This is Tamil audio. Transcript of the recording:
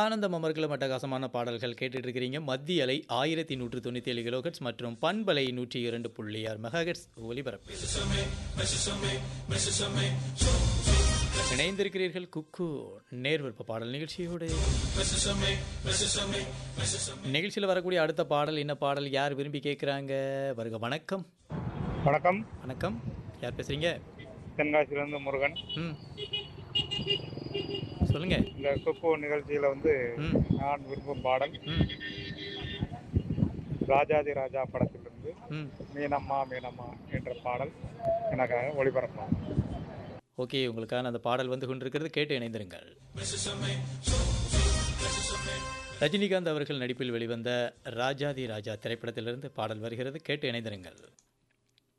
ஆனந்தம் அமர்களும் அட்டகாசமான பாடல்கள் கேட்டுட்டு இருக்கிறீங்க மத்திய அலை ஆயிரத்தி நூற்று தொண்ணூற்றி ஏழு கிலோஹெட்ஸ் மற்றும் பண்பலை நூற்றி இரண்டு புள்ளி ஆறு மெகாஹெட்ஸ் ஒலிபரப்பு இணைந்திருக்கிறீர்கள் குக்கு நேர்விருப்ப பாடல் நிகழ்ச்சியோடு நிகழ்ச்சியில் வரக்கூடிய அடுத்த பாடல் என்ன பாடல் யார் விரும்பி கேட்குறாங்க வருக வணக்கம் வணக்கம் வணக்கம் யார் பேசுறீங்க தென்காசியிலிருந்து முருகன் ம் சொல்லுங்க இந்த குக்கு நிகழ்ச்சியில வந்து ம் நான் விரும்பும் பாடல் ம் ராஜாதி ராஜா படத்திலிருந்து ம் மீனம்மா மீனம்மா என்ற பாடல் எனக்காக ஒளிபரப்பாகும் ஓகே உங்களுக்கான அந்த பாடல் வந்து கொண்டிருக்கிறது கேட்டு இணைந்திருங்கள் ரஜினிகாந்த் அவர்கள் நடிப்பில் வெளிவந்த ராஜாதி ராஜா திரைப்படத்திலிருந்து பாடல் வருகிறது கேட்டு இணைந்திருங்கள்